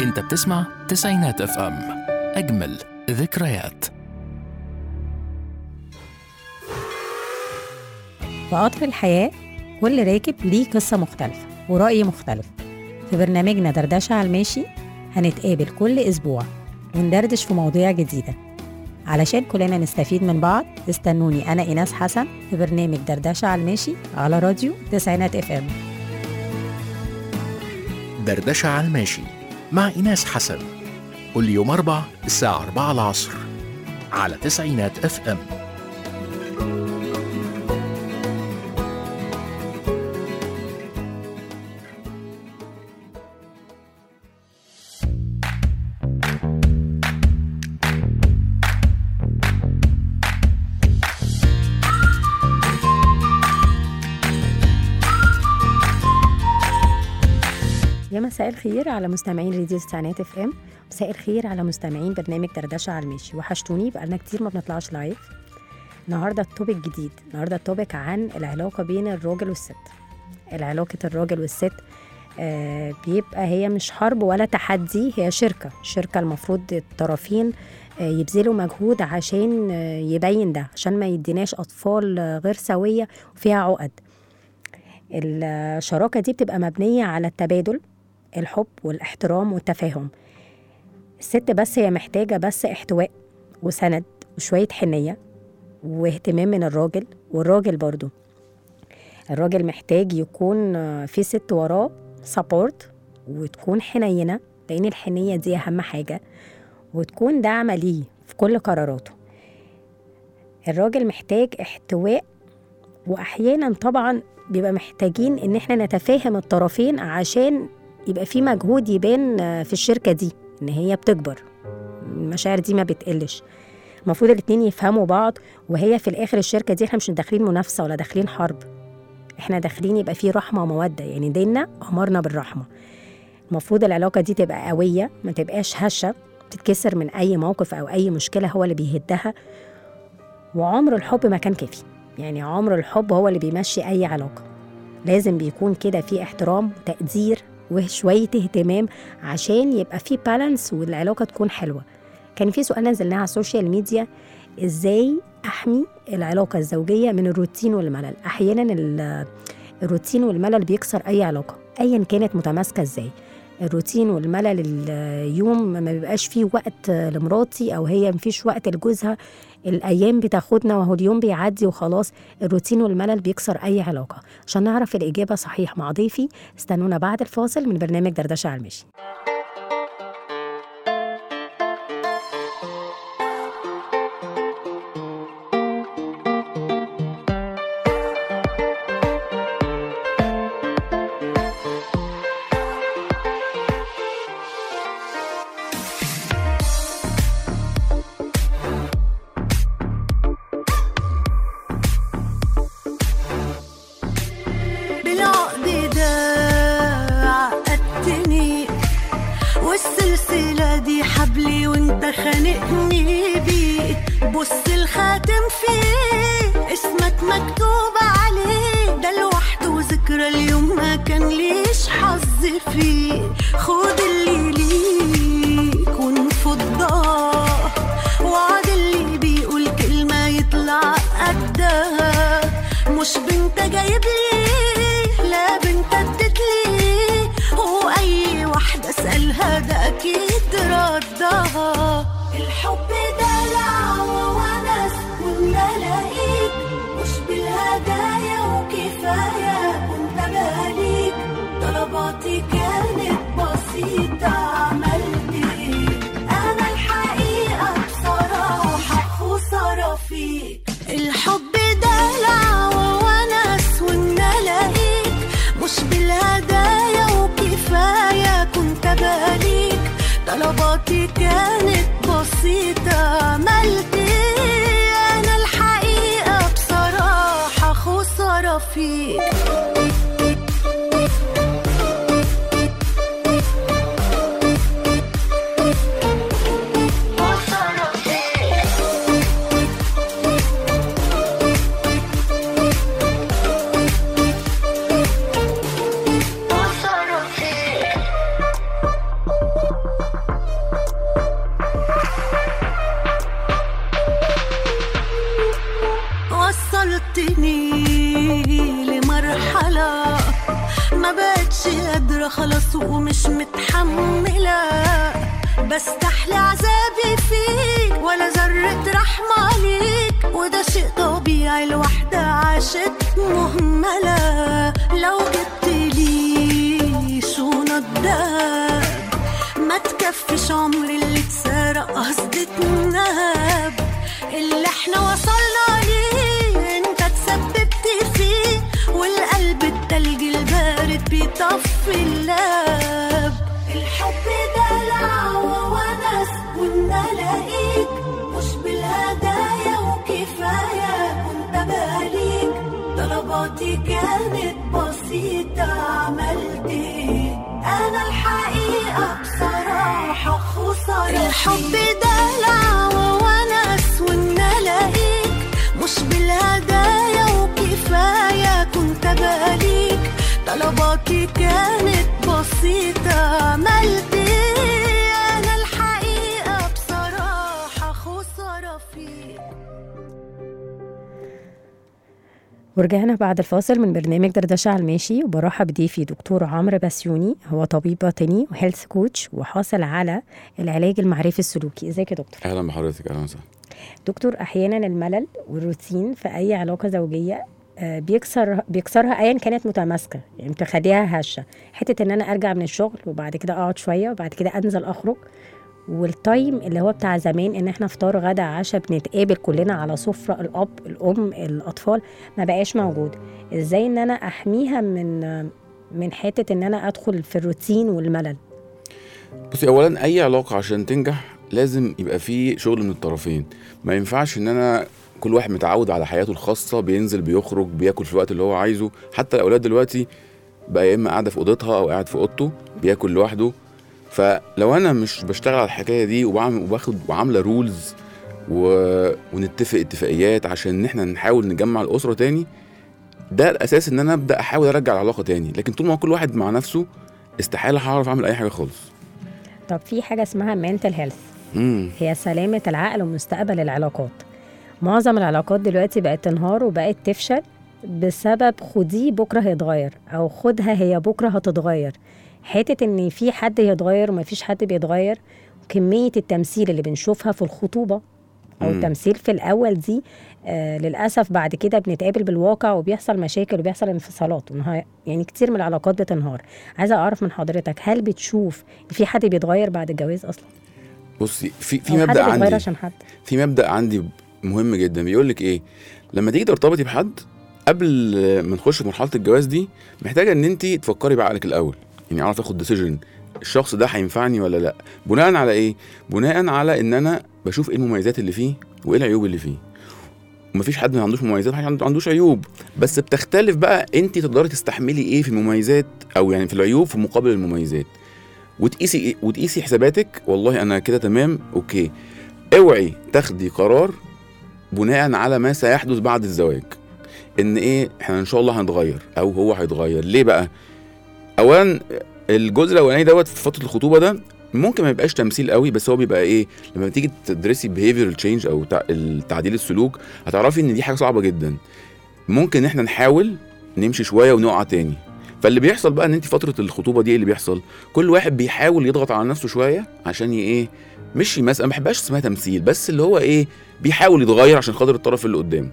انت بتسمع تسعينات اف ام اجمل ذكريات في قطر الحياة كل راكب ليه قصة مختلفة ورأي مختلف في برنامجنا دردشة على الماشي هنتقابل كل أسبوع وندردش في مواضيع جديدة علشان كلنا نستفيد من بعض استنوني أنا إيناس حسن في برنامج دردشة على الماشي على راديو تسعينات اف ام دردشة على الماشي مع إيناس حسن كل يوم أربع الساعة 4 العصر على تسعينات اف ام يا مساء الخير على مستمعين راديو تسعينات اف ام مساء الخير على مستمعين برنامج دردشة على الماشي وحشتوني بقالنا كتير ما بنطلعش لايف النهارده التوبيك جديد النهارده التوبيك عن العلاقة بين الراجل والست العلاقة الراجل والست آه بيبقى هي مش حرب ولا تحدي هي شركة شركة المفروض الطرفين آه يبذلوا مجهود عشان آه يبين ده عشان ما يديناش أطفال آه، غير سوية وفيها عقد الشراكة دي بتبقى مبنية على التبادل الحب والاحترام والتفاهم الست بس هي محتاجة بس احتواء وسند وشوية حنية واهتمام من الراجل والراجل برضو الراجل محتاج يكون آه، في ست وراه سبورت وتكون حنينة لأن الحنية دي أهم حاجة وتكون داعمة ليه في كل قراراته الراجل محتاج احتواء واحيانا طبعا بيبقى محتاجين ان احنا نتفاهم الطرفين عشان يبقى في مجهود يبان آه، في الشركه دي ان هي بتكبر المشاعر دي ما بتقلش المفروض الاتنين يفهموا بعض وهي في الاخر الشركه دي احنا مش داخلين منافسه ولا داخلين حرب احنا داخلين يبقى في رحمه وموده يعني ديننا امرنا بالرحمه المفروض العلاقه دي تبقى قويه ما تبقاش هشه تتكسر من اي موقف او اي مشكله هو اللي بيهدها وعمر الحب ما كان كافي يعني عمر الحب هو اللي بيمشي أي علاقة لازم بيكون كده في احترام وتقدير وشوية اهتمام عشان يبقى في بالانس والعلاقة تكون حلوة كان في سؤال نزلناه على السوشيال ميديا ازاي احمي العلاقة الزوجية من الروتين والملل احيانا ال- الروتين والملل بيكسر اي علاقة ايا كانت متماسكة ازاي الروتين والملل اليوم ما بيبقاش فيه وقت لمراتي او هي مفيش وقت لجوزها الايام بتاخدنا وهو اليوم بيعدي وخلاص الروتين والملل بيكسر اي علاقه عشان نعرف الاجابه صحيح مع ضيفي استنونا بعد الفاصل من برنامج دردشه على المشي بالعقد ده عقدتني والسلسلة دي حبلي وانت خانقني بيه بص الخاتم فيه اسمك مكتوب عليه ده لوحده ذكرى اليوم ما كان ليش حظ فيه خد اللي ليك ونفضها وعد اللي بيقول كلمة يطلع قدها مش بنت جايب لي لا بنت ادت لي واي واحدة اسألها ده اكيد ردها الحب دلع وونس والملايك مش بالهدايا وكفاية وانت باليك طلباتي كانت بسيطة عملت ايه انا الحقيقة بصراحة خسارة فيك الحب دلع وونس والناس خلاص ومش متحملة بستحلي عذابي فيك ولا ذرة رحمة عليك وده شيء طبيعي الواحدة عاشت مهملة لو جبت لي شنط دهب ما تكفيش عمر اللي اتسرق قصدي اتنهب اللي احنا وصلنا ليه انت تسببت فيه والقلب التلج البارد بيطفي اللاب الحب دلع وونس وان الاقيك مش بالهدايا وكفايه كنت باليك طلباتي كانت بسيطه عملت ايه انا الحقيقه بصراحه خساره الحب دلع وونس وان الاقيك مش بالهدايا وكفايه كنت باليك طلباتي كانت بسيطة عملت ايه أنا الحقيقة بصراحة خسارة فيك ورجعنا بعد الفاصل من برنامج دردشة على الماشي وبرحب بضيفي دكتور عمرو بسيوني هو طبيب باطني وهيلث كوتش وحاصل على العلاج المعرفي السلوكي ازيك يا دكتور اهلا بحضرتك اهلا وسهلا دكتور احيانا الملل والروتين في اي علاقه زوجيه آه، بيكسر بيكسرها ايا كانت متماسكه يعني بتخليها هشه حته ان انا ارجع من الشغل وبعد كده اقعد شويه وبعد كده انزل اخرج والتايم اللي هو بتاع زمان ان احنا فطار غدا عشاء بنتقابل كلنا على سفره الاب الام الاطفال ما بقاش موجود ازاي ان انا احميها من آه، من حته ان انا ادخل في الروتين والملل بصي اولا اي علاقه عشان تنجح لازم يبقى فيه شغل من الطرفين ما ينفعش ان انا كل واحد متعود على حياته الخاصه بينزل بيخرج بياكل في الوقت اللي هو عايزه حتى الاولاد دلوقتي بقى يا اما قاعده في اوضتها او قاعد في اوضته بياكل لوحده فلو انا مش بشتغل على الحكايه دي وبعمل وباخد وعامله رولز و... ونتفق اتفاقيات عشان ان احنا نحاول نجمع الاسره تاني ده الاساس ان انا ابدا احاول ارجع العلاقه تاني لكن طول ما كل واحد مع نفسه استحاله هعرف اعمل اي حاجه خالص طب في حاجه اسمها mental health امم هي سلامة العقل ومستقبل العلاقات معظم العلاقات دلوقتي بقت تنهار وبقت تفشل بسبب خديه بكرة هيتغير أو خدها هي بكرة هتتغير حتة إن في حد يتغير ومفيش حد بيتغير كمية التمثيل اللي بنشوفها في الخطوبة أو مم. التمثيل في الأول دي آه للأسف بعد كده بنتقابل بالواقع وبيحصل مشاكل وبيحصل انفصالات ونها- يعني كتير من العلاقات بتنهار عايزة أعرف من حضرتك هل بتشوف إن في حد بيتغير بعد الجواز أصلا؟ بصي في في أو حد مبدا بيتغير عندي عشان حد في مبدا عندي مهم جدا بيقول لك ايه لما تيجي ترتبطي بحد قبل ما نخش في مرحله الجواز دي محتاجه ان انت تفكري بعقلك الاول يعني اعرف اخد ديسيجن الشخص ده هينفعني ولا لا بناء على ايه بناء على ان انا بشوف ايه المميزات اللي فيه وايه العيوب اللي فيه ومفيش حد ما عندوش مميزات محدش عنده عندوش عيوب بس بتختلف بقى انت تقدري تستحملي ايه في المميزات او يعني في العيوب في مقابل المميزات وتقيسي إيه؟ وتقيسي حساباتك والله انا كده تمام اوكي اوعي تاخدي قرار بناء على ما سيحدث بعد الزواج ان ايه احنا ان شاء الله هنتغير او هو هيتغير ليه بقى اولا الجزء الاولاني دوت في فتره الخطوبه ده ممكن ما يبقاش تمثيل قوي بس هو بيبقى ايه لما تيجي تدرسي behavioral change او تع- تعديل السلوك هتعرفي ان دي حاجه صعبه جدا ممكن احنا نحاول نمشي شويه ونقع تاني فاللي بيحصل بقى ان انت فتره الخطوبه دي ايه اللي بيحصل كل واحد بيحاول يضغط على نفسه شويه عشان ي- ايه مش مثلا ما بحبهاش اسمها تمثيل بس اللي هو ايه بيحاول يتغير عشان خاطر الطرف اللي قدامه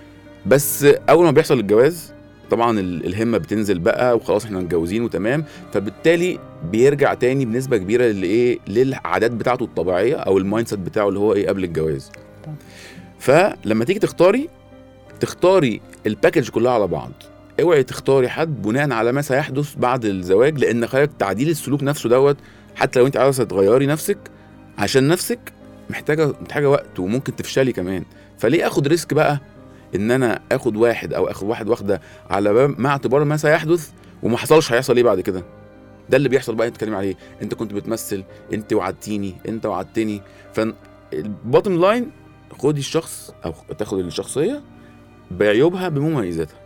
بس اول ما بيحصل الجواز طبعا ال- الهمه بتنزل بقى وخلاص احنا متجوزين وتمام فبالتالي بيرجع تاني بنسبه كبيره لايه للعادات بتاعته الطبيعيه او المايند سيت بتاعه اللي هو ايه قبل الجواز طبعا. فلما تيجي تختاري تختاري الباكج كلها على بعض اوعي تختاري حد بناء على ما سيحدث بعد الزواج لان خلي بالك تعديل السلوك نفسه دوت حتى لو انت عاوزه تغيري نفسك عشان نفسك محتاجه محتاجه وقت وممكن تفشلي كمان فليه اخد ريسك بقى ان انا اخد واحد او اخد واحد واحده على باب مع اعتبار ما سيحدث وما حصلش هيحصل ايه بعد كده ده اللي بيحصل بقى انت بتتكلم عليه انت كنت بتمثل انت وعدتيني انت وعدتني فالبوتtom لاين خدي الشخص او تاخد الشخصيه بعيوبها بمميزاتها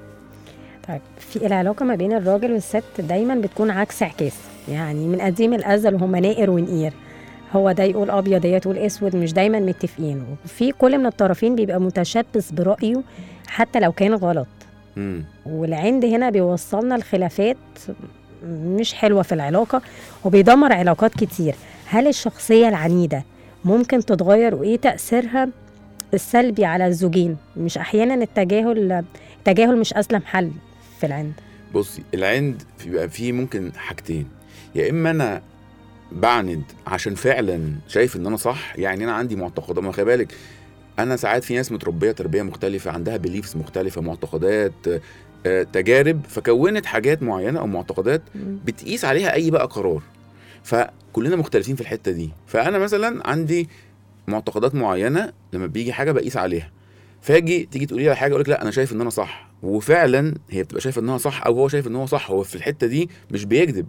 طيب في العلاقة ما بين الراجل والست دايما بتكون عكس عكاس يعني من قديم الأزل وهما نائر ونقير هو ده يقول أبيض هي تقول أسود مش دايما متفقين وفي كل من الطرفين بيبقى متشبث برأيه حتى لو كان غلط امم والعند هنا بيوصلنا لخلافات مش حلوه في العلاقه وبيدمر علاقات كتير هل الشخصيه العنيده ممكن تتغير وايه تاثيرها السلبي على الزوجين مش احيانا التجاهل التجاهل مش اسلم حل في العند بصي العند بيبقى فيه ممكن حاجتين يا اما انا بعند عشان فعلا شايف ان انا صح يعني انا عندي معتقدات ما خلي بالك انا ساعات في ناس متربيه تربيه مختلفه عندها بيليفز مختلفه معتقدات آه، تجارب فكونت حاجات معينه او معتقدات بتقيس عليها اي بقى قرار فكلنا مختلفين في الحته دي فانا مثلا عندي معتقدات معينه لما بيجي حاجه بقيس عليها فاجي تيجي تقولي لي على حاجه اقول لك لا انا شايف ان انا صح وفعلا هي بتبقى شايفه انها صح او هو شايف ان هو صح هو في الحته دي مش بيكذب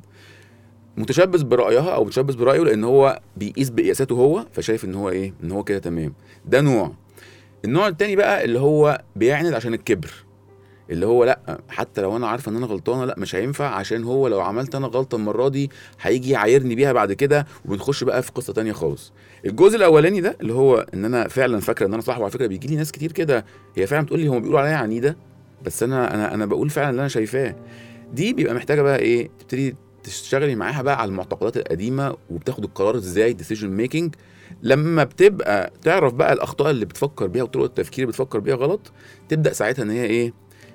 متشبث برايها او متشبث برايه لان هو بيقيس بقياساته هو فشايف ان هو ايه ان هو كده تمام ده نوع النوع التاني بقى اللي هو بيعند عشان الكبر اللي هو لا حتى لو انا عارفه ان انا غلطانه لا مش هينفع عشان هو لو عملت انا غلطه المره دي هيجي يعايرني بيها بعد كده وبنخش بقى في قصه تانية خالص الجزء الاولاني ده اللي هو ان انا فعلا فاكره ان انا صح وعلى فكره بيجي لي ناس كتير كده هي فعلا بتقول لي هم بيقولوا عليا عنيده بس انا انا انا بقول فعلا اللي انا شايفاه دي بيبقى محتاجه بقى ايه تبتدي تشتغلي معاها بقى على المعتقدات القديمه وبتاخد القرار ازاي ديسيجن ميكنج لما بتبقى تعرف بقى الاخطاء اللي بتفكر بيها وطرق التفكير اللي بتفكر بيها غلط تبدا ساعتها ان هي ايه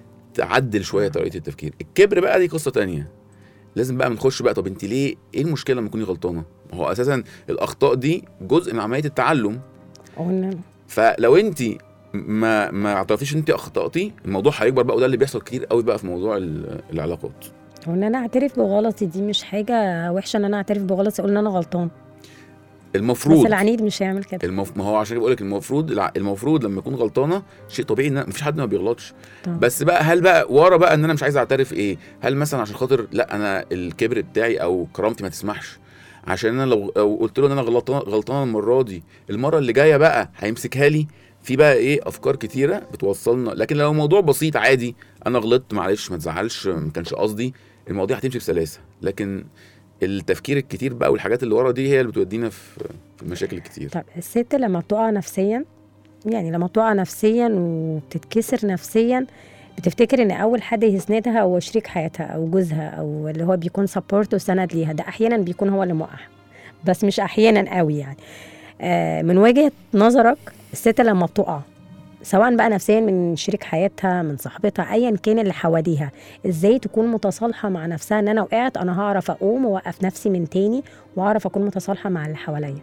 تعدل شويه طريقه التفكير الكبر بقى دي قصه تانية لازم بقى بنخش بقى طب انت ليه ايه المشكله لما تكوني غلطانه ما هو اساسا الاخطاء دي جزء من عمليه التعلم قلنا فلو انت ما ما اعترفتيش ان انت اخطاتي الموضوع هيكبر بقى وده اللي بيحصل كتير قوي بقى في موضوع ال- العلاقات وان انا اعترف بغلطي دي مش حاجه وحشه ان انا اعترف بغلطي اقول ان انا غلطان بس المفروض العنيد مش هيعمل كده المف... ما هو عشان بقول لك المفروض الع- المفروض لما اكون غلطانه شيء طبيعي ان مفيش حد ما بيغلطش طبعا. بس بقى هل بقى ورا بقى ان انا مش عايز اعترف ايه هل مثلا عشان خاطر لا انا الكبر بتاعي او كرامتي ما تسمحش عشان انا لو, لو قلت له ان انا غلطان غلطان المره دي المره اللي جايه بقى هيمسكها لي في بقى ايه افكار كتيره بتوصلنا لكن لو الموضوع بسيط عادي انا غلطت معلش ما تزعلش ما كانش قصدي المواضيع هتمشي بسلاسه لكن التفكير الكتير بقى والحاجات اللي ورا دي هي اللي بتودينا في في المشاكل الكتير طب الست لما بتقع نفسيا يعني لما بتقع نفسيا وبتتكسر نفسيا بتفتكر ان اول حد يسندها هو شريك حياتها او جوزها او اللي هو بيكون سبورت وسند ليها ده احيانا بيكون هو اللي موقعها بس مش احيانا قوي يعني آه من وجهه نظرك الست لما بتقع سواء بقى نفسيا من شريك حياتها من صاحبتها ايا كان اللي حواليها ازاي تكون متصالحه مع نفسها ان انا وقعت انا هعرف اقوم واوقف نفسي من تاني واعرف اكون متصالحه مع اللي حواليا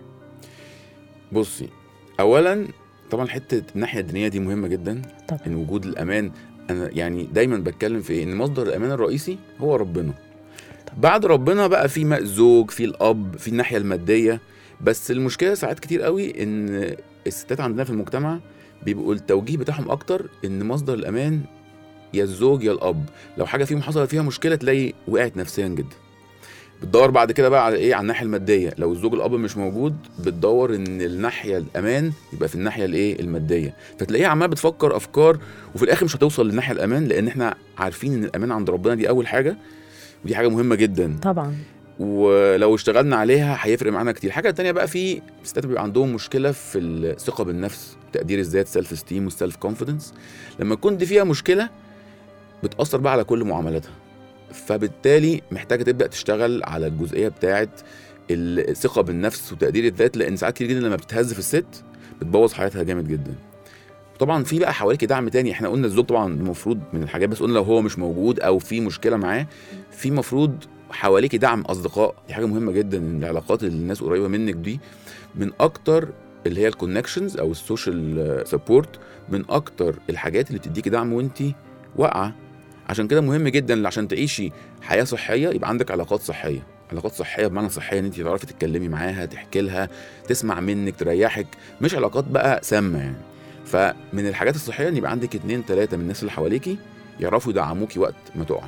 بصي اولا طبعا حته الناحيه الدينيه دي مهمه جدا طبعا ان وجود الامان انا يعني دايما بتكلم في ايه ان مصدر الامان الرئيسي هو ربنا بعد ربنا بقى في م- الزوج في الاب في الناحيه الماديه بس المشكله ساعات كتير قوي ان الستات عندنا في المجتمع بيبقوا التوجيه بتاعهم اكتر ان مصدر الامان يا الزوج يا الاب لو حاجه فيهم حصلت فيها مشكله تلاقي وقعت نفسيا جدا بتدور بعد كده بقى على ايه على الناحيه الماديه لو الزوج الاب مش موجود بتدور ان الناحيه الامان يبقى في الناحيه الايه الماديه فتلاقيها عماله بتفكر افكار وفي الاخر مش هتوصل للناحيه الامان لان احنا عارفين ان الامان عند ربنا دي اول حاجه ودي حاجه مهمه جدا طبعا ولو اشتغلنا عليها هيفرق معانا كتير حاجه تانية بقى في ستات بيبقى عندهم مشكله في الثقه بالنفس تقدير الذات سيلف استيم والسيلف كونفيدنس لما يكون دي فيها مشكله بتاثر بقى على كل معاملاتها فبالتالي محتاجه تبدا تشتغل على الجزئيه بتاعه الثقه بالنفس وتقدير الذات لان ساعات كتير جدا لما بتهز في الست بتبوظ حياتها جامد جدا طبعا في بقى حواليك دعم تاني احنا قلنا الزوج طبعا المفروض من الحاجات بس قلنا لو هو مش موجود او في مشكله معاه في مفروض حواليك دعم اصدقاء دي حاجه مهمه جدا ان العلاقات اللي الناس قريبه منك دي من اكتر اللي هي الكونكشنز او السوشيال سبورت من اكتر الحاجات اللي بتديكي دعم وانت واقعه عشان كده مهم جدا عشان تعيشي حياه صحيه يبقى عندك علاقات صحيه علاقات صحيه بمعنى صحيه ان انت تعرفي تتكلمي معاها تحكي لها تسمع منك تريحك مش علاقات بقى سامه يعني فمن الحاجات الصحيه ان يبقى عندك اتنين تلاته من الناس اللي حواليكي يعرفوا يدعموكي وقت ما تقعي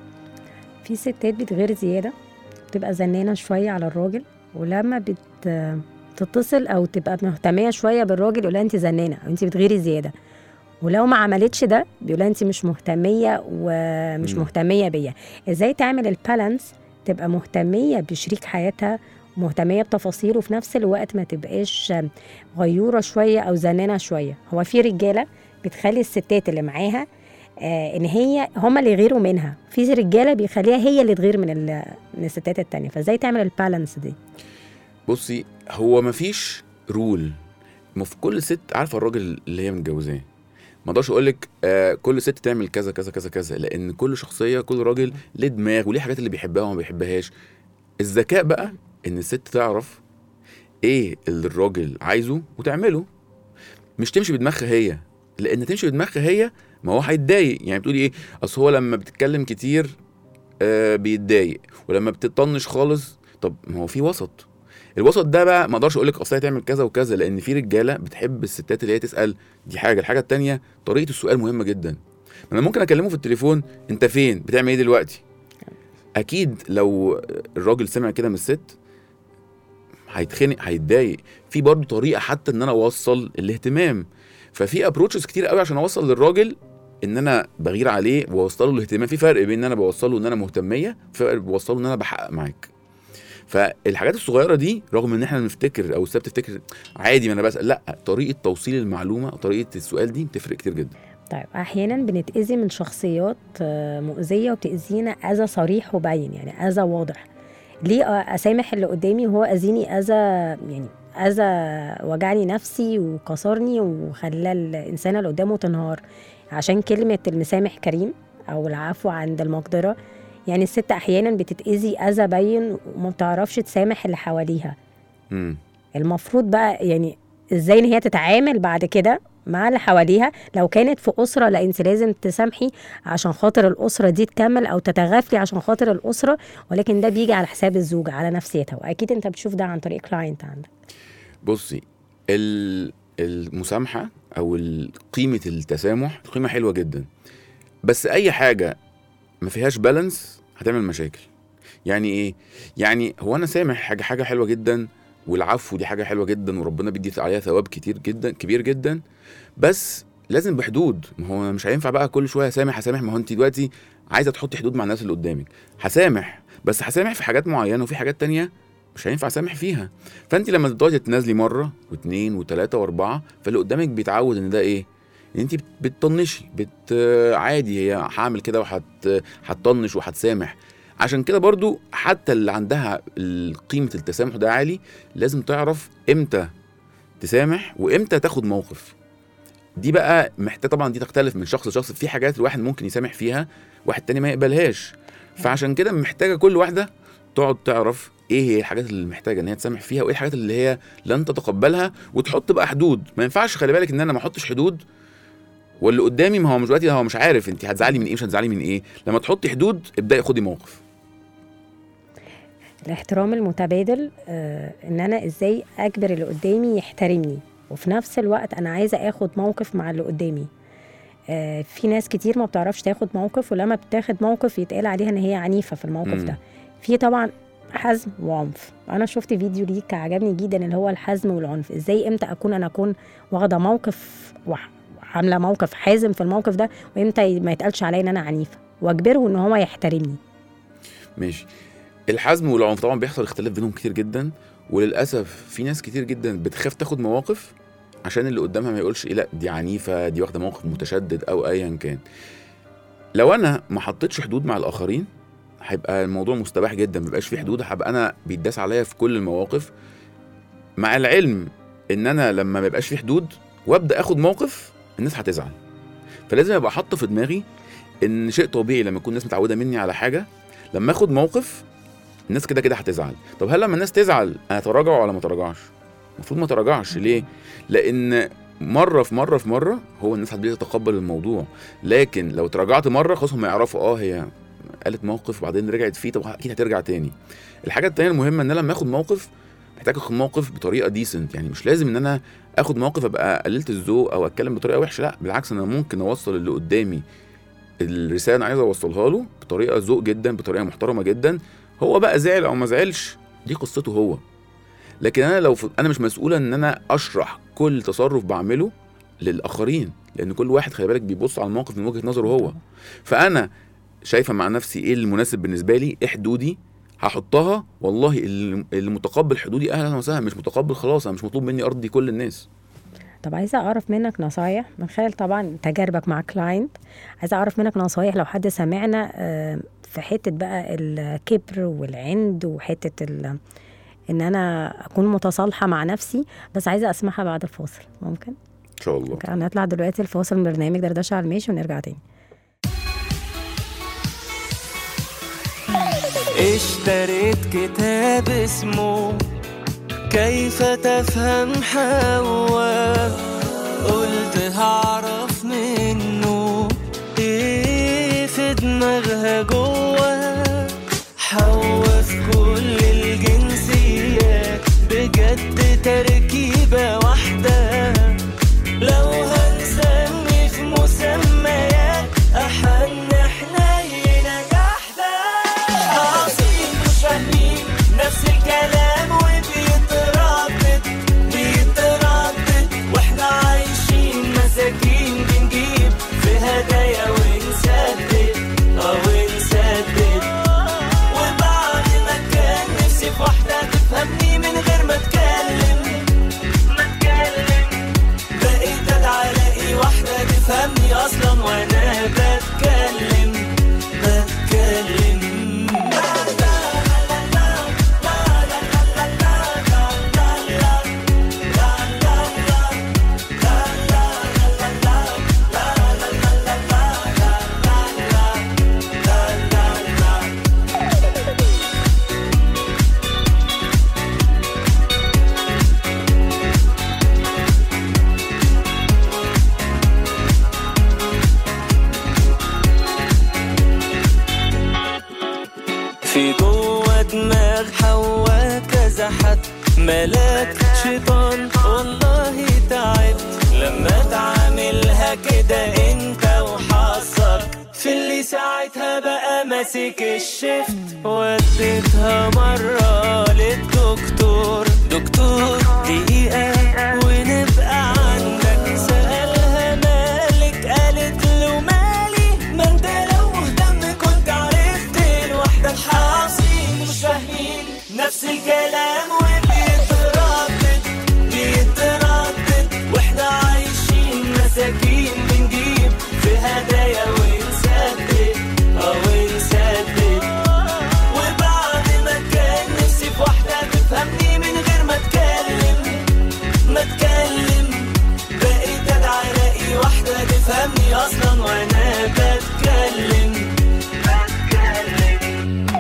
في ستات بتغير زياده بتبقى زنانه شويه على الراجل ولما بت تتصل او تبقى مهتميه شويه بالراجل يقول لها انت زنانه او انت بتغيري زياده ولو ما عملتش ده بيقول لها انت مش مهتميه ومش مم. مهتميه بيا ازاي تعمل البالانس تبقى مهتميه بشريك حياتها مهتميه بتفاصيله وفي نفس الوقت ما تبقاش غيوره شويه او زنانه شويه هو في رجاله بتخلي الستات اللي معاها آه ان هي هما اللي يغيروا منها في رجاله بيخليها هي اللي تغير من ال- من الستات التانية فازاي تعمل البالانس دي بصي هو مفيش رول ما في كل ست عارفه الراجل اللي هي متجوزاه ما اقدرش اقول لك آه كل ست تعمل كذا كذا كذا كذا لان كل شخصيه كل راجل ليه دماغ وليه حاجات اللي بيحبها وما بيحبهاش الذكاء بقى ان الست تعرف ايه اللي الراجل عايزه وتعمله مش تمشي بدماغها هي لان تمشي بدماغها هي ما هو هيتضايق يعني بتقولي ايه اصل هو لما بتتكلم كتير آه بيتضايق ولما بتطنش خالص طب ما هو في وسط الوسط ده بقى ما اقدرش اقول لك اصل هي تعمل كذا وكذا لان في رجاله بتحب الستات اللي هي تسال دي حاجه الحاجه التانية طريقه السؤال مهمه جدا انا ممكن اكلمه في التليفون انت فين بتعمل ايه دلوقتي اكيد لو الراجل سمع كده من الست هيتخنق هيتضايق في برضه طريقه حتى ان انا اوصل الاهتمام ففي ابروتشز كتير قوي عشان اوصل للراجل ان انا بغير عليه واوصله الاهتمام في فرق بين ان انا بوصله ان انا مهتميه في فرق بوصله ان انا بحقق معاك فالحاجات الصغيره دي رغم ان احنا بنفتكر او الست بتفتكر عادي ما انا بسال لا طريقه توصيل المعلومه طريقه السؤال دي بتفرق كتير جدا طيب احيانا بنتاذي من شخصيات آه، مؤذيه وبتاذينا اذى صريح وبين يعني اذى واضح ليه آه، اسامح اللي قدامي وهو اذيني اذى يعني اذى وجعني نفسي وكسرني وخلى الانسانه اللي قدامه تنهار عشان كلمه المسامح كريم او العفو عند المقدره يعني الست احيانا بتتاذي اذى بين وما بتعرفش تسامح اللي حواليها امم المفروض بقى يعني ازاي ان هي تتعامل بعد كده مع اللي حواليها لو كانت في اسره لا انت لازم تسامحي عشان خاطر الاسره دي تكمل او تتغافلي عشان خاطر الاسره ولكن ده بيجي على حساب الزوجه على نفسيتها واكيد انت بتشوف ده عن طريق كلاينت عندك بصي ال- المسامحه او ال- قيمه التسامح قيمه حلوه جدا بس اي حاجه ما فيهاش بالانس هتعمل مشاكل يعني ايه يعني هو انا سامح حاجه حاجه حلوه جدا والعفو دي حاجه حلوه جدا وربنا بيدي عليها ثواب كتير جدا كبير جدا بس لازم بحدود ما هو مش هينفع بقى كل شويه سامح هسامح ما هو انت دلوقتي عايزه تحطي حدود مع الناس اللي قدامك هسامح بس هسامح في حاجات معينه وفي حاجات تانية مش هينفع اسامح فيها فانت لما تقعدي تتنازلي مره واثنين وثلاثه واربعه فاللي قدامك بيتعود ان ده ايه ان انت بتطنشي بت عادي هي هعمل كده وهت هتطنش وهتسامح عشان كده برضو حتى اللي عندها ال- قيمه التسامح ده عالي لازم تعرف امتى تسامح وامتى تاخد موقف دي بقى محتاج طبعا دي تختلف من شخص لشخص في حاجات الواحد ممكن يسامح فيها واحد تاني ما يقبلهاش فعشان كده محتاجه كل واحده تقعد تعرف ايه هي الحاجات اللي محتاجه ان هي تسامح فيها وايه الحاجات اللي هي لن تتقبلها وتحط بقى حدود ما ينفعش خلي بالك ان انا ما احطش حدود واللي قدامي ما هو مش دلوقتي هو مش عارف انت هتزعلي من ايه مش هتزعلي من ايه لما تحطي حدود ابداي خدي موقف الاحترام المتبادل آه ان انا ازاي اجبر اللي قدامي يحترمني وفي نفس الوقت انا عايزه اخد موقف مع اللي قدامي آه في ناس كتير ما بتعرفش تاخد موقف ولما بتاخد موقف يتقال عليها ان هي عنيفه في الموقف مم. ده في طبعا حزم وعنف انا شفت فيديو ليك عجبني جدا اللي هو الحزم والعنف ازاي امتى اكون انا اكون واخده موقف وح- عامله موقف حازم في الموقف ده وامتى ما يتقالش عليا ان انا عنيفه واجبره ان هو يحترمني ماشي الحزم والعنف طبعا بيحصل اختلاف بينهم كتير جدا وللاسف في ناس كتير جدا بتخاف تاخد مواقف عشان اللي قدامها ما يقولش ايه لا دي عنيفه دي واخده موقف متشدد او ايا كان لو انا ما حطيتش حدود مع الاخرين هيبقى الموضوع مستباح جدا مبقاش في حدود هبقى انا بيتداس عليا في كل المواقف مع العلم ان انا لما ما يبقاش في حدود وابدا اخد موقف الناس هتزعل فلازم ابقى حاطه في دماغي ان شيء طبيعي لما يكون الناس متعوده مني على حاجه لما اخد موقف الناس كده كده هتزعل طب هل لما الناس تزعل انا اتراجع ولا ما اتراجعش المفروض ما اتراجعش ليه لان مره في مره في مره هو الناس هتبتدي تتقبل الموضوع لكن لو تراجعت مره خلاص هم يعرفوا اه هي قالت موقف وبعدين رجعت فيه طب اكيد هترجع تاني الحاجه التانيه المهمه ان انا لما اخد موقف محتاج اخد موقف بطريقه ديسنت يعني مش لازم ان انا اخد موقف ابقى قللت الذوق او اتكلم بطريقه وحشه لا بالعكس انا ممكن اوصل اللي قدامي الرساله اللي عايز اوصلها له بطريقه ذوق جدا بطريقه محترمه جدا هو بقى زعل او ما زعلش دي قصته هو لكن انا لو ف... انا مش مسؤوله ان انا اشرح كل تصرف بعمله للاخرين لان كل واحد خلي بالك بيبص على الموقف من وجهه نظره هو فانا شايفه مع نفسي ايه المناسب بالنسبه لي ايه حدودي هحطها والله اللي اللي متقبل حدودي اهلا وسهلا مش متقبل خلاص انا مش مطلوب مني ارضي كل الناس طب عايزه اعرف منك نصايح من خلال طبعا تجاربك مع كلاينت عايزه اعرف منك نصايح لو حد سمعنا آه، في حته بقى الكبر والعند وحته ال- ان انا اكون متصالحه مع نفسي بس عايزه اسمعها بعد الفاصل ممكن ان شاء الله ممكن هنطلع دلوقتي الفاصل من برنامج دردشه على الماشي ونرجع تاني اشتريت كتاب اسمه كيف تفهم حواء قلت هعرف منه ايه في دماغها جوه حواء في كل الجنسيات بجد تركيبة واحدة لو هنسمي في مسميات أحن حنينة جحدة عظيم مش فاهمين نفس الكلام وبيتردد بيتردد واحنا عايشين مساكين بنجيب في هدايا ونسدد اه ونسدد وبعد ما كان نفسي في واحدة تفهمني من غير ما اتكلم ما اتكلم بقيت ادعى الاقي واحدة تفهمني اصلا وانا بتكلم بتكلم في جوه دماغ حواء كذا حد ملاك شيطان والله تعبت لما تعاملها كده انت وحظك في اللي ساعتها بقى ماسك الشفت وديتها مرة للدكتور دكتور دقيقة ونبقى عندك سألها مالك قالت له مالي ما انت لو مهتم كنت عرفت الوحدة الحاصين مش فاهمين نفس الكلام وبيتردد بيتردد واحنا عايشين مساكين بنجيب في هدايا ونسدد اه ونسدد وبعد ما كان نفسي في واحدة تفهمني من غير ما اتكلم ما اتكلم بقيت ادعى الاقي واحدة تفهمني اصلا وانا بتكلم بتكلم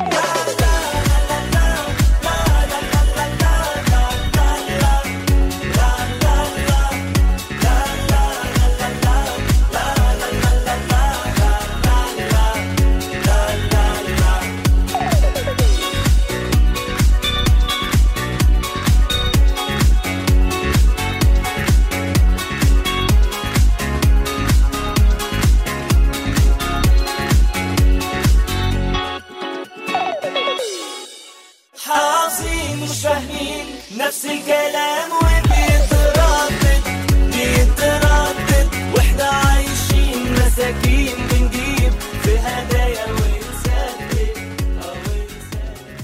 حافظين مش فاهمين نفس الكلام وبيتردد بيتردد واحنا عايشين مساكين بنجيب في هدايا ونسدد اه ونسدد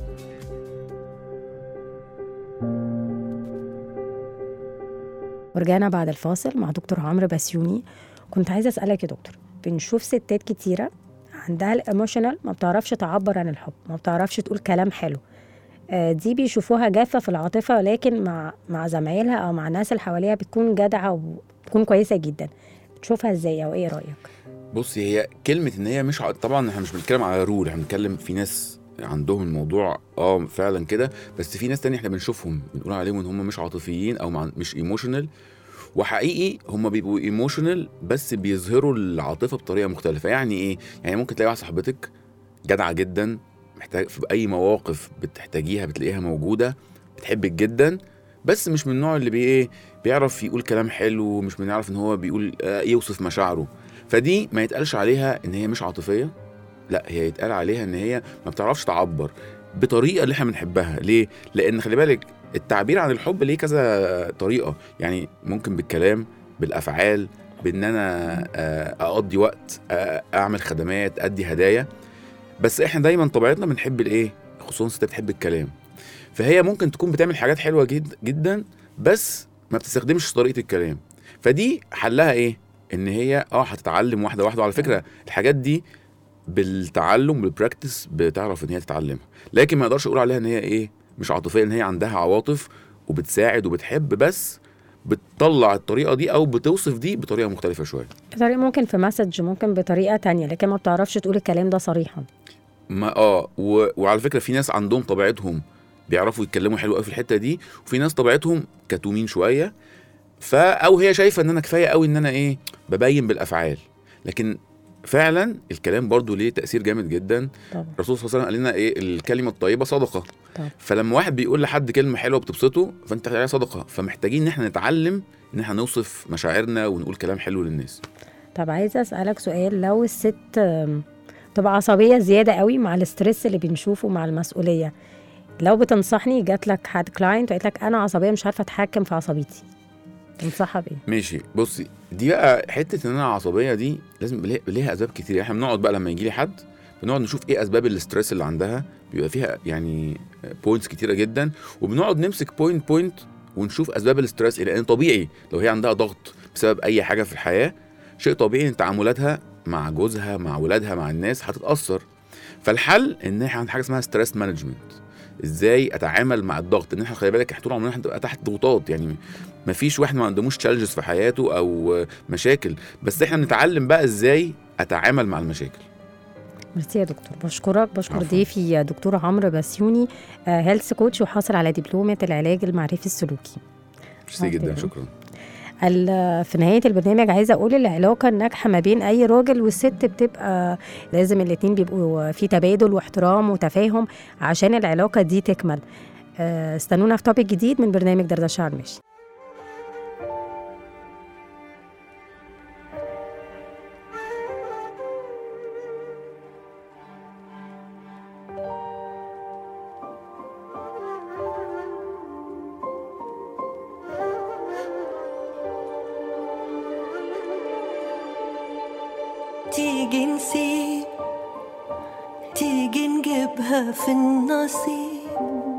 ورجعنا بعد الفاصل مع دكتور عمرو بسيوني كنت عايزه اسالك يا دكتور بنشوف ستات كتيره عندها الايموشنال ما بتعرفش تعبر عن الحب ما بتعرفش تقول كلام حلو آه، دي بيشوفوها جافه في العاطفه ولكن مع مع زمايلها او مع الناس اللي حواليها بتكون جدعه وبتكون كويسه جدا بتشوفها ازاي او ايه رايك بصي هي كلمه ان هي مش ع- طبعا احنا مش بنتكلم على رول احنا بنتكلم في ناس عندهم الموضوع اه فعلا كده بس في ناس تانية احنا بنشوفهم بنقول عليهم ان هم مش عاطفيين او مع مش ايموشنال وحقيقي هم بيبقوا ايموشنال بس بيظهروا العاطفه بطريقه مختلفه يعني ايه يعني ممكن تلاقي واحده صاحبتك جدعه جدا محتاج في اي مواقف بتحتاجيها بتلاقيها موجوده بتحبك جدا بس مش من النوع اللي بي ايه بيعرف يقول كلام حلو مش بنعرف ان هو بيقول آه، يوصف مشاعره فدي ما يتقالش عليها ان هي مش عاطفيه لا هي يتقال عليها ان هي ما بتعرفش تعبر بطريقه اللي احنا بنحبها ليه لان خلي بالك التعبير عن الحب ليه كذا طريقه يعني ممكن بالكلام بالافعال بان انا آه، اقضي وقت آه، اعمل خدمات ادي هدايا بس احنا دايما طبيعتنا بنحب الايه خصوصا الستات بتحب الكلام فهي ممكن تكون بتعمل حاجات حلوه جد جدا بس ما بتستخدمش طريقه الكلام فدي حلها ايه ان هي اه هتتعلم واحده واحده وعلى فكره الحاجات دي بالتعلم بالبراكتس بتعرف ان هي تتعلمها لكن ما اقدرش اقول عليها ان هي ايه مش عاطفيه ان هي عندها عواطف وبتساعد وبتحب بس بتطلع الطريقه دي او بتوصف دي بطريقه مختلفه شويه بطريقة ممكن في مسج ممكن بطريقة تانية لكن ما بتعرفش تقول الكلام ده صريحا ما اه و... وعلى فكره في ناس عندهم طبيعتهم بيعرفوا يتكلموا حلو قوي في الحته دي وفي ناس طبيعتهم كتومين شويه فا او هي شايفه ان انا كفايه قوي ان انا ايه ببين بالافعال لكن فعلا الكلام برضو ليه تاثير جامد جدا طبعا الرسول صلى الله عليه وسلم قال لنا ايه الكلمه الطيبه صدقه طبعا. فلما واحد بيقول لحد كلمه حلوه بتبسطه فانت عليها صدقه فمحتاجين ان احنا نتعلم ان احنا نوصف مشاعرنا ونقول كلام حلو للناس طب عايزة أسألك سؤال لو الست آم، تبقى عصبية زيادة قوي مع الاسترس اللي بنشوفه مع المسؤولية لو بتنصحني جات لك حد كلاينت وقالت لك أنا عصبية مش عارفة أتحكم في عصبيتي تنصحها بإيه؟ ماشي بصي دي بقى حته ان انا عصبيه دي لازم ليها- ليها اسباب كتير احنا بنقعد بقى لما يجي لي حد بنقعد نشوف ايه اسباب الاسترس اللي عندها بيبقى فيها يعني بوينتس كتيره جدا وبنقعد نمسك بوينت بوينت ونشوف اسباب الاسترس ايه لان طبيعي لو هي عندها ضغط بسبب اي حاجه في الحياه شيء طبيعي ان تعاملاتها مع جوزها مع ولادها مع الناس هتتاثر فالحل ان احنا عند حاجه اسمها ستريس مانجمنت ازاي اتعامل مع الضغط ان احنا خلي بالك احنا طول عمرنا هنبقى تحت ضغوطات يعني ما فيش واحد ما عندهوش تشالنجز في حياته او مشاكل بس احنا بنتعلم بقى ازاي اتعامل مع المشاكل ميرسي يا دكتور بشكرك بشكر عفواً. ضيفي يا دكتور عمرو بسيوني هيلث كوتش وحاصل على دبلومة العلاج المعرفي السلوكي ميرسي جدا أوكي. شكرا ال- في نهاية البرنامج عايزة أقول العلاقة الناجحة ما بين أي راجل والست بتبقى لازم الاتنين بيبقوا في تبادل واحترام وتفاهم عشان العلاقة دي تكمل آه، استنونا في توبيك جديد من برنامج دردشة على المشي تيجي نسيب تيجي نجيبها في النصيب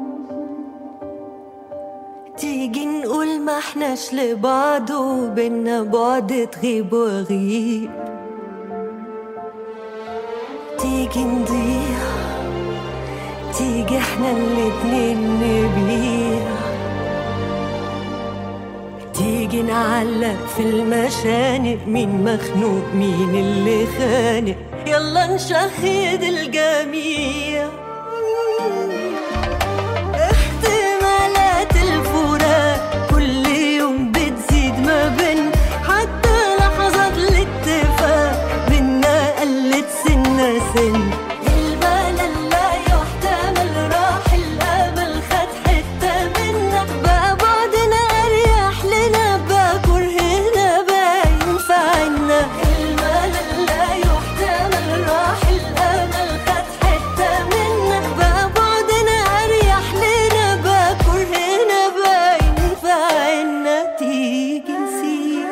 تيجي نقول ما احناش لبعض وبينا بعد تغيب وغيب تيجي نضيع تيجي احنا الاتنين نبيع تيجي نعلق في المشانق مين مخنوق مين اللي خانق يلا نشهد الجميع احتمالات الفراق كل يوم بتزيد ما بين حتى لحظات الاتفاق بينا قلت سنة سن الملل لا يحتمل راح الامل خد حتة منا بقى بعدنا اريح لنا بقى كرهنا بقى ينفعنا الملل لا يحتمل راح الامل خد حتة منا بقى بعدنا اريح لنا بقى كرهنا بقى ينفعنا تيجي نسيب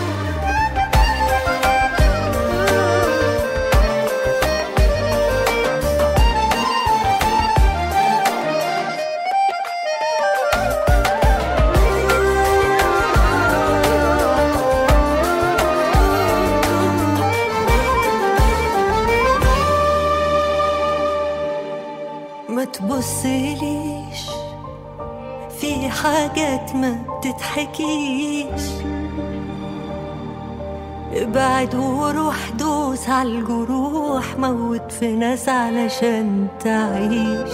ما تبصليش في حاجات ما بتتحكيش ابعد وروح دوس على الجروح موت في ناس علشان تعيش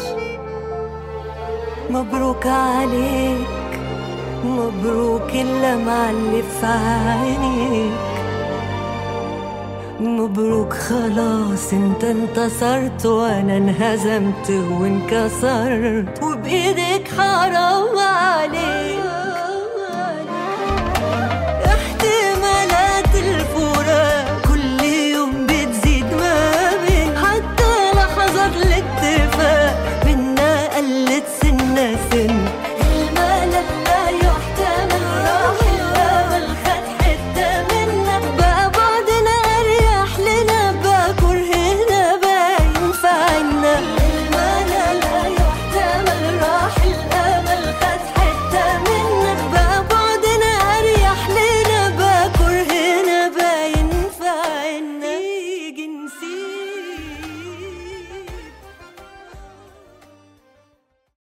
مبروك عليك مبروك اللي معلف في عينيك مبروك خلاص انت انتصرت وانا انهزمت وانكسرت وبايدك حرام عليك احتمالات الفراق كل يوم بتزيد ما بين حتى لحظات الاتفاق بينا قلت سنة سن الملل لا يحتمل راح الامل خد حتة منا بقى بعدنا اريح لنا بقى كرهنا بقى ينفعنا الملل لا يحتمل راح الامل خد حتة منا بقى بعدنا فيه